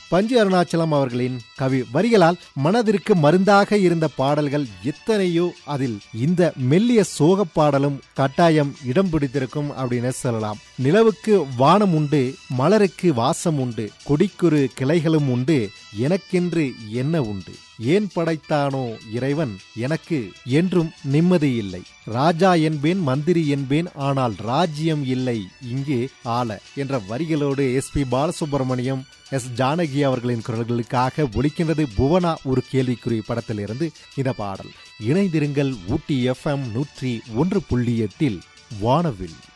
பஞ்சு அருணாச்சலம் அவர்களின் கவி வரிகளால் மனதிற்கு மருந்தாக இருந்த பாடல்கள் எத்தனையோ அதில் இந்த மெல்லிய சோக பாடலும் கட்டாயம் இடம் பிடித்திருக்கும் அப்படின்னு சொல்லலாம் நிலவுக்கு வானம் உண்டு மலருக்கு வாசம் உண்டு கொடிக்குரு கிளைகளும் உண்டு எனக்கென்று என்ன உண்டு ஏன் படைத்தானோ இறைவன் எனக்கு என்றும் நிம்மதி இல்லை ராஜா என்பேன் மந்திரி என்பேன் ஆனால் ராஜ்யம் இல்லை இங்கே ஆள என்ற வரிகளோடு S P Balasubrahmanyam S Janaki அவர்களின் குரல்களுக்காக ஒலிக்கின்றது புவனா ஒரு கேள்விக்குறி படத்திலிருந்து இந்த பாடல் இணைந்திருங்கள் ஊட்டி எஃப்எம் நூற்றி ஒன்று புள்ளி எட்டில் வானவில்